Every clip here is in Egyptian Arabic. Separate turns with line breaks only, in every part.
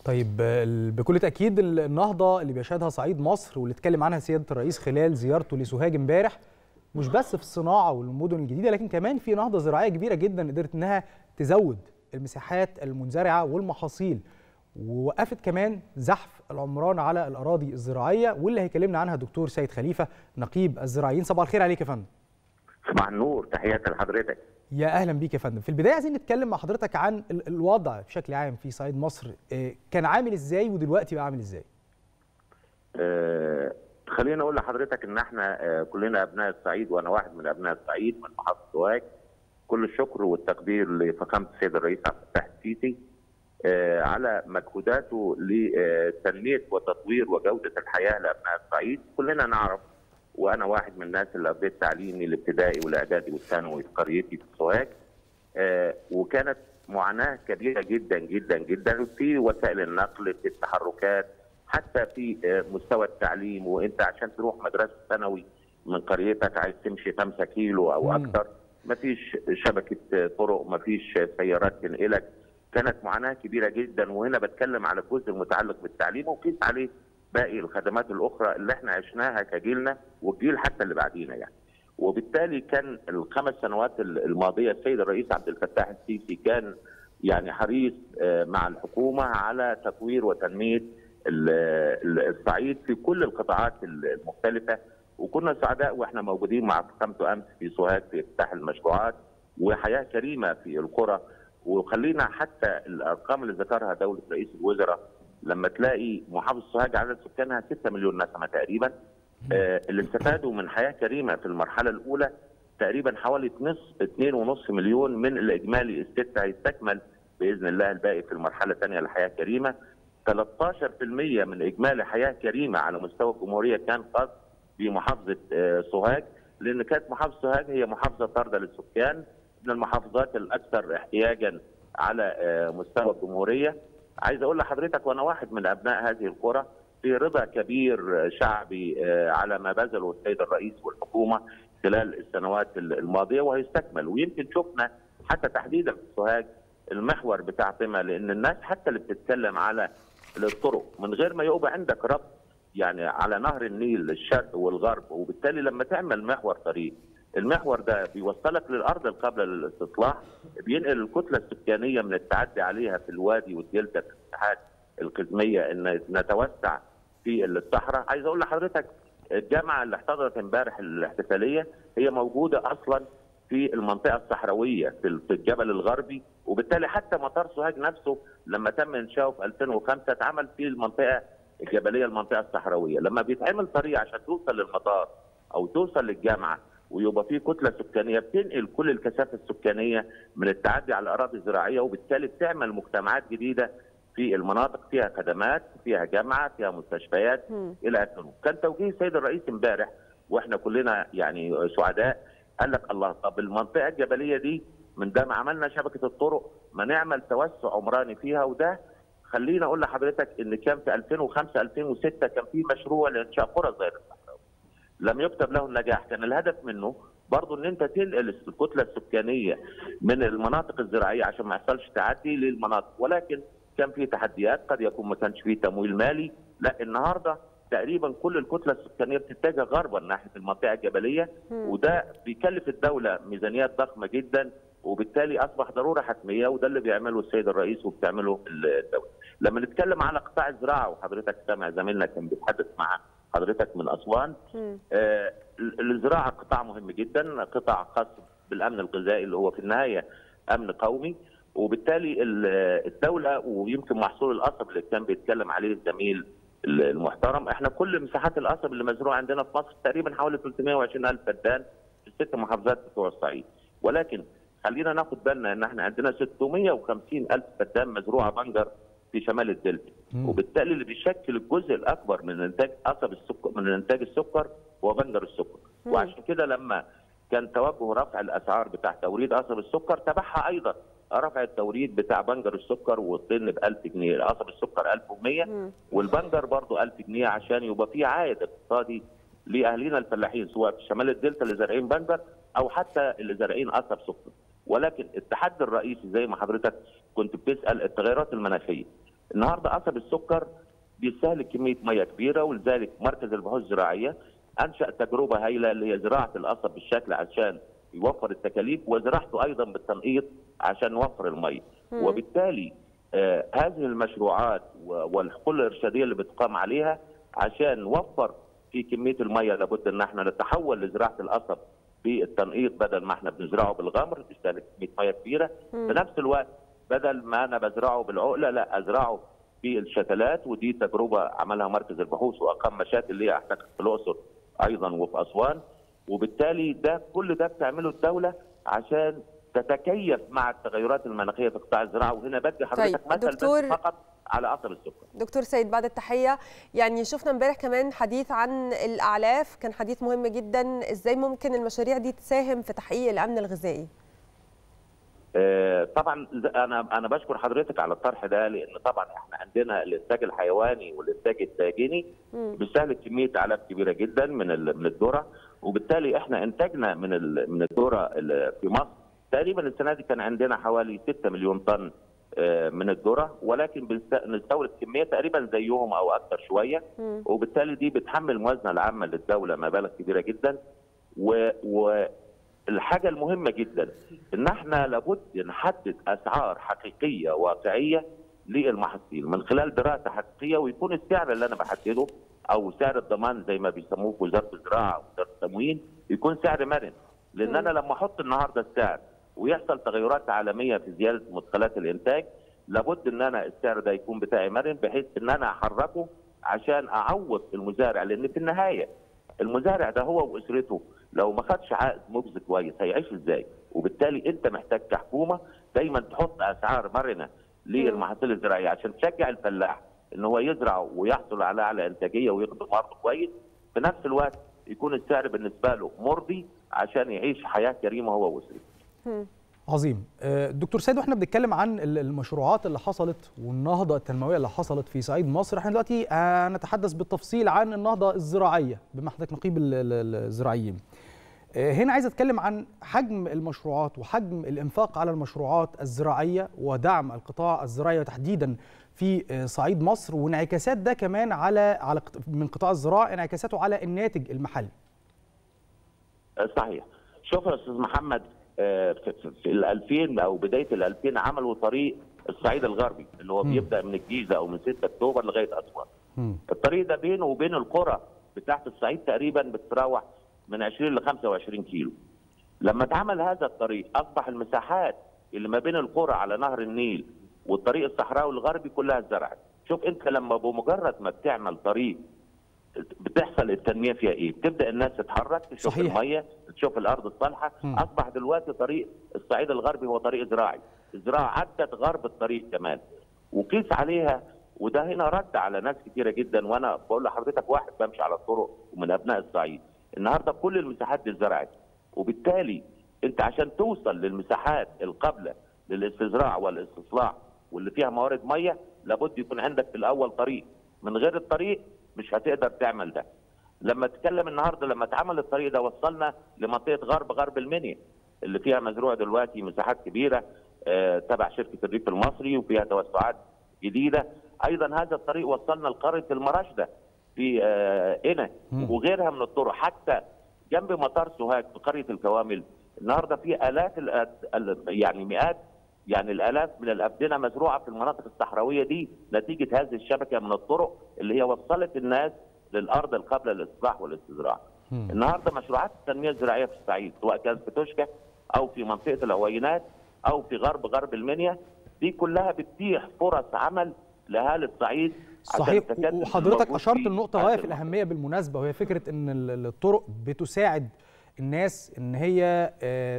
طيب بكل تاكيد النهضه اللي بيشهدها صعيد مصر واللي اتكلم عنها سياده الرئيس خلال زيارته لسوهاج امبارح مش بس في الصناعه والمدن الجديده لكن كمان في نهضه زراعيه كبيره جدا قدرت انها تزود المساحات المنزرعه والمحاصيل ووقفت كمان زحف العمران على الاراضي الزراعيه واللي هيكلمنا عنها دكتور سيد خليفه نقيب الزراعيين صباح الخير عليك يا فندم
صباح النور تحياتي لحضرتك
يا اهلا بيك يا فندم في البدايه عايزين نتكلم مع حضرتك عن الوضع بشكل عام في صعيد مصر كان عامل ازاي ودلوقتي بقى عامل ازاي
أه خليني اقول لحضرتك ان احنا أه كلنا ابناء الصعيد وانا واحد من ابناء الصعيد من محافظه سوهاج كل الشكر والتقدير لفخامه السيد الرئيس عبد الفتاح السيسي أه على مجهوداته لتنميه وتطوير وجوده الحياه لابناء الصعيد كلنا نعرف وانا واحد من الناس اللي قضيت تعليمي الابتدائي والاعدادي والثانوي في قريتي في سوهاج آه وكانت معاناه كبيره جدا جدا جدا في وسائل النقل في التحركات حتى في آه مستوى التعليم وانت عشان تروح مدرسه ثانوي من قريتك عايز تمشي 5 كيلو او اكثر مفيش شبكه طرق مفيش سيارات تنقلك كانت معاناه كبيره جدا وهنا بتكلم على الجزء المتعلق بالتعليم وقيس عليه باقي الخدمات الاخرى اللي احنا عشناها كجيلنا والجيل حتى اللي بعدينا يعني. وبالتالي كان الخمس سنوات الماضيه السيد الرئيس عبد الفتاح السيسي كان يعني حريص مع الحكومه على تطوير وتنميه الصعيد في كل القطاعات المختلفه وكنا سعداء واحنا موجودين مع فخامته امس في سوهاج في افتتاح المشروعات وحياه كريمه في القرى وخلينا حتى الارقام اللي ذكرها دوله رئيس الوزراء لما تلاقي محافظه سوهاج عدد سكانها 6 مليون نسمه تقريبا آه اللي استفادوا من حياه كريمه في المرحله الاولى تقريبا حوالي نصف 2.5 مليون من الاجمالي السته هيستكمل باذن الله الباقي في المرحله الثانيه لحياه كريمه 13% من اجمالي حياه كريمه على مستوى الجمهوريه كان خاص بمحافظه آه سوهاج لان كانت محافظه سوهاج هي محافظه طارده للسكان من المحافظات الاكثر احتياجا على آه مستوى الجمهوريه عايز اقول لحضرتك وانا واحد من ابناء هذه القرى في رضا كبير شعبي على ما بذله السيد الرئيس والحكومه خلال السنوات الماضيه وهيستكمل ويمكن شفنا حتى تحديدا في سوهاج المحور بتاع قمه لان الناس حتى اللي بتتكلم على الطرق من غير ما يبقى عندك ربط يعني على نهر النيل الشرق والغرب وبالتالي لما تعمل محور طريق المحور ده بيوصلك للارض القابله للاستصلاح بينقل الكتله السكانيه من التعدي عليها في الوادي والدلتا في المساحات القزميه ان نتوسع في الصحراء عايز اقول لحضرتك الجامعه اللي احتضنت امبارح الاحتفاليه هي موجوده اصلا في المنطقه الصحراويه في الجبل الغربي وبالتالي حتى مطار سوهاج نفسه لما تم انشاؤه في 2005 اتعمل في المنطقه الجبليه المنطقه الصحراويه لما بيتعمل طريق عشان توصل للمطار او توصل للجامعه ويبقى في كتله سكانيه بتنقل كل الكثافه السكانيه من التعدي على الاراضي الزراعيه وبالتالي بتعمل مجتمعات جديده في المناطق فيها خدمات فيها جامعه فيها مستشفيات م. الى اخره كان توجيه السيد الرئيس امبارح واحنا كلنا يعني سعداء قال لك الله طب المنطقه الجبليه دي من ده ما عملنا شبكه الطرق ما نعمل توسع عمراني فيها وده خليني اقول لحضرتك ان كان في 2005 2006 كان في مشروع لانشاء قرى صغيره الصحراوي لم يكتب له النجاح كان الهدف منه برضه ان انت تنقل الكتله السكانيه من المناطق الزراعيه عشان ما يحصلش تعدي للمناطق ولكن كان في تحديات قد يكون ما كانش فيه تمويل مالي لا النهارده تقريبا كل الكتله السكانيه بتتجه غربا ناحيه المنطقه الجبليه وده بيكلف الدوله ميزانيات ضخمه جدا وبالتالي اصبح ضروره حتميه وده اللي بيعمله السيد الرئيس وبتعمله الدوله. لما نتكلم على قطاع الزراعه وحضرتك سامع زميلنا كان بيتحدث مع حضرتك من اسوان آه الزراعه قطاع مهم جدا قطاع خاص بالامن الغذائي اللي هو في النهايه امن قومي وبالتالي الدوله ويمكن محصول القصب اللي كان بيتكلم عليه الزميل المحترم احنا كل مساحات القصب اللي مزروعه عندنا في مصر تقريبا حوالي 320 الف فدان في الست محافظات بتوع الصعيد ولكن خلينا ناخد بالنا ان احنا عندنا 650 الف فدان مزروعه بنجر في شمال الدلتا وبالتالي اللي بيشكل الجزء الاكبر من انتاج قصب السكر من انتاج السكر هو بنجر السكر مم. وعشان كده لما كان توجه رفع الاسعار بتاع توريد قصب السكر تبعها ايضا رفع التوريد بتاع بنجر السكر والطن ب 1000 جنيه، قصب السكر 1100 والبنجر برضه 1000 جنيه عشان يبقى في عائد اقتصادي لاهالينا الفلاحين سواء في شمال الدلتا اللي زارعين بنجر او حتى اللي زارعين قصب سكر. ولكن التحدي الرئيسي زي ما حضرتك كنت بتسال التغيرات المناخيه. النهارده قصب السكر بيستهلك كميه ميه كبيره ولذلك مركز البحوث الزراعيه انشا تجربه هائله اللي هي زراعه القصب بالشكل عشان يوفر التكاليف وزراعته ايضا بالتنقيط عشان نوفر الميه وبالتالي آه هذه المشروعات والحقول الارشاديه اللي بتقام عليها عشان نوفر في كميه الميه لابد ان احنا نتحول لزراعه القصب بالتنقيط بدل ما احنا بنزرعه بالغمر بيستهلك كميه ميه كبيره في نفس الوقت بدل ما انا بزرعه بالعقله لا ازرعه بالشتلات ودي تجربه عملها مركز البحوث واقام مشاتل اللي هي اعتقد في الاقصر ايضا وفي اسوان وبالتالي ده كل ده بتعمله الدوله عشان تتكيف مع التغيرات المناخيه في قطاع الزراعه وهنا بدي حضرتك
طيب
مثل
دكتور
بس فقط على قصب السكر
دكتور سيد بعد التحيه يعني شفنا امبارح كمان حديث عن الاعلاف كان حديث مهم جدا ازاي ممكن المشاريع دي تساهم في تحقيق الامن الغذائي
آه، طبعا انا انا بشكر حضرتك على الطرح ده لان طبعا احنا عندنا الانتاج الحيواني والانتاج الداجني بيستهلك كميه اعلاف كبيره جدا من من الذره وبالتالي احنا انتاجنا من من الذره في مصر تقريبا السنه دي كان عندنا حوالي 6 مليون طن من الذره ولكن بنستورد كميه تقريبا زيهم او اكثر شويه وبالتالي دي بتحمل الموازنه العامه للدوله مبالغ كبيره جدا و, و الحاجه المهمه جدا ان احنا لابد نحدد اسعار حقيقيه واقعيه للمحاصيل من خلال دراسه حقيقيه ويكون السعر اللي انا بحدده او سعر الضمان زي ما بيسموه في وزاره الزراعه ووزاره التموين يكون سعر مرن لان انا لما احط النهارده السعر ويحصل تغيرات عالميه في زياده مدخلات الانتاج لابد ان انا السعر ده يكون بتاعي مرن بحيث ان انا احركه عشان اعوض المزارع لان في النهايه المزارع ده هو واسرته لو ما خدش عائد مجزي كويس هيعيش ازاي؟ وبالتالي انت محتاج كحكومه دايما تحط اسعار مرنه للمحاصيل الزراعيه عشان تشجع الفلاح ان هو يزرع ويحصل على اعلى انتاجيه ويخدم ارضه كويس في نفس الوقت يكون السعر بالنسبه له مرضي عشان يعيش حياه كريمه هو واسرته.
عظيم دكتور سيد واحنا بنتكلم عن المشروعات اللي حصلت والنهضه التنمويه اللي حصلت في صعيد مصر احنا دلوقتي هنتحدث بالتفصيل عن النهضه الزراعيه بما حضرتك نقيب الزراعيين هنا عايز اتكلم عن حجم المشروعات وحجم الانفاق على المشروعات الزراعيه ودعم القطاع الزراعي وتحديدا في صعيد مصر وانعكاسات ده كمان على على من قطاع الزراعه انعكاساته على الناتج المحلي.
صحيح. شوف يا استاذ محمد في ال 2000 او بدايه ال 2000 عملوا طريق الصعيد الغربي اللي هو م. بيبدا من الجيزه او من 6 اكتوبر لغايه اسوان. الطريق ده بينه وبين القرى بتاعت الصعيد تقريبا بتتراوح من 20 ل 25 كيلو. لما اتعمل هذا الطريق اصبح المساحات اللي ما بين القرى على نهر النيل والطريق الصحراوي الغربي كلها اتزرعت. شوف انت لما بمجرد ما بتعمل طريق بتحصل التنميه فيها ايه؟ بتبدا الناس تتحرك تشوف
صحيح.
الميه تشوف الارض الصالحه
م.
اصبح دلوقتي طريق الصعيد الغربي هو طريق زراعي الزراعه عدت غرب الطريق كمان وقيس عليها وده هنا رد على ناس كثيره جدا وانا بقول لحضرتك واحد بمشي على الطرق ومن ابناء الصعيد النهارده كل المساحات دي اتزرعت وبالتالي انت عشان توصل للمساحات القابله للاستزراع والاستصلاح واللي فيها موارد ميه لابد يكون عندك في الاول طريق من غير الطريق مش هتقدر تعمل ده لما تتكلم النهارده لما اتعمل الطريق ده وصلنا لمنطقه غرب غرب المنيا اللي فيها مزروع دلوقتي مساحات كبيره آه تبع شركه الريف المصري وفيها توسعات جديده ايضا هذا الطريق وصلنا لقريه المراشده في آه هنا وغيرها من الطرق حتى جنب مطار سوهاج في قريه الكوامل النهارده في الاف يعني مئات يعني الالاف من الابدنه مزروعه في المناطق الصحراويه دي نتيجه هذه الشبكه من الطرق اللي هي وصلت الناس للارض القابله للاصلاح والاستزراع. النهارده مشروعات التنميه الزراعيه في الصعيد سواء كانت في توشكا او في منطقه العوينات او في غرب غرب المنيا دي كلها بتتيح فرص عمل لاهالي الصعيد
صحيح وحضرتك اشرت لنقطه غايه في الاهميه بالمناسبه وهي فكره ان الطرق بتساعد الناس ان هي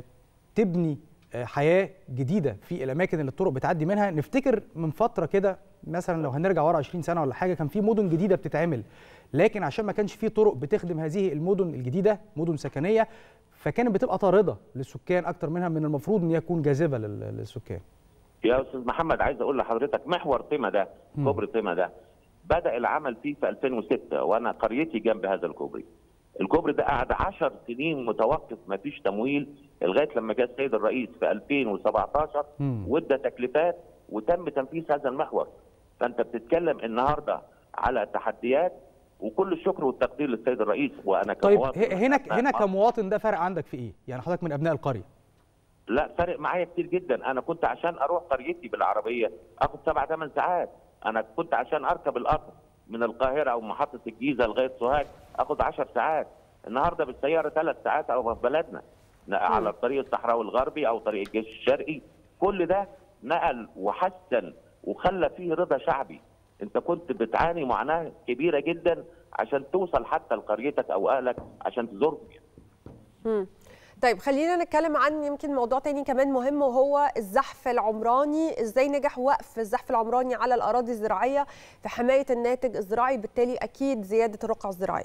تبني حياه جديده في الاماكن اللي الطرق بتعدي منها نفتكر من فتره كده مثلا لو هنرجع ورا 20 سنه ولا حاجه كان في مدن جديده بتتعمل لكن عشان ما كانش في طرق بتخدم هذه المدن الجديده مدن سكنيه فكانت بتبقى طارده للسكان اكتر منها من المفروض ان هي تكون جاذبه للسكان
يا استاذ محمد عايز اقول لحضرتك محور طيمه ده كوبري طيمه ده بدا العمل فيه في 2006 وانا قريتي جنب هذا الكوبري الكوبري ده قعد 10 سنين متوقف ما فيش تمويل لغايه لما جاء السيد الرئيس في 2017 وادى تكليفات وتم تنفيذ هذا المحور فانت بتتكلم النهارده على تحديات وكل الشكر والتقدير للسيد الرئيس وانا
طيب
كمواطن
ه- هنا
من أبناء
هنا
مصر.
كمواطن ده فرق عندك في ايه يعني حضرتك من ابناء القريه
لا فارق معايا كتير جدا انا كنت عشان اروح قريتي بالعربيه اخد سبع ثمان ساعات انا كنت عشان اركب القطر من القاهره او محطه الجيزه لغايه سوهاج اخد 10 ساعات النهارده بالسياره ثلاث ساعات او في بلدنا على الطريق الصحراوي الغربي او طريق الجيش الشرقي كل ده نقل وحسن وخلى فيه رضا شعبي انت كنت بتعاني معاناه كبيره جدا عشان توصل حتى لقريتك او اهلك عشان تزورهم
مم. طيب خلينا نتكلم عن يمكن موضوع تاني كمان مهم وهو الزحف العمراني ازاي نجح وقف الزحف العمراني على الاراضي الزراعيه في حمايه الناتج الزراعي بالتالي اكيد زياده الرقعه الزراعيه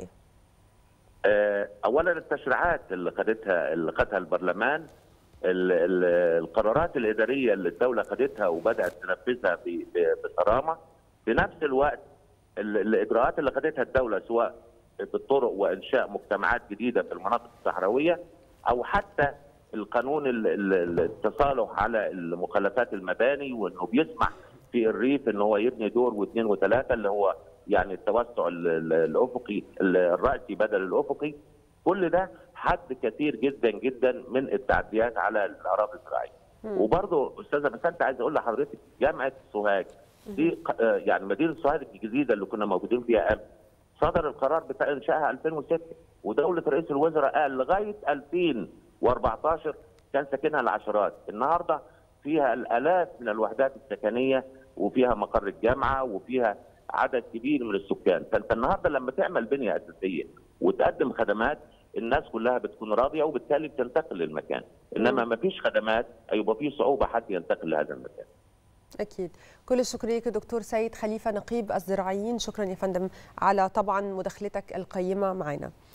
آه، اولا التشريعات اللي خدتها اللي خدها البرلمان ال- ال- القرارات الاداريه اللي الدوله خدتها وبدات تنفذها ب- ب- بصرامه في نفس الوقت ال- الاجراءات اللي خدتها الدوله سواء بالطرق وانشاء مجتمعات جديده في المناطق الصحراويه او حتى القانون ال- ال- التصالح على المخلفات المباني وانه بيسمح في الريف ان هو يبني دور واثنين وثلاثه اللي هو يعني التوسع ال- ال- الافقي ال- الراسي بدل الافقي كل ده حد كثير جدا جدا من التعديات على الاراضي الزراعيه وبرضه استاذه بس انت عايز اقول لحضرتك جامعه سوهاج دي ق- آه، يعني مدينه سوهاج الجديده اللي كنا موجودين فيها امس صدر القرار بتاع انشائها 2006 ودوله رئيس الوزراء قال لغايه 2014 كان ساكنها العشرات النهارده فيها الالاف من الوحدات السكنيه وفيها مقر الجامعه وفيها عدد كبير من السكان فانت النهارده لما تعمل بنيه اساسيه وتقدم خدمات الناس كلها بتكون راضيه وبالتالي بتنتقل للمكان انما ما فيش خدمات هيبقى في صعوبه حد ينتقل لهذا المكان
اكيد كل الشكر ليك دكتور سيد خليفه نقيب الزراعيين شكرا يا فندم على طبعا مداخلتك القيمه معنا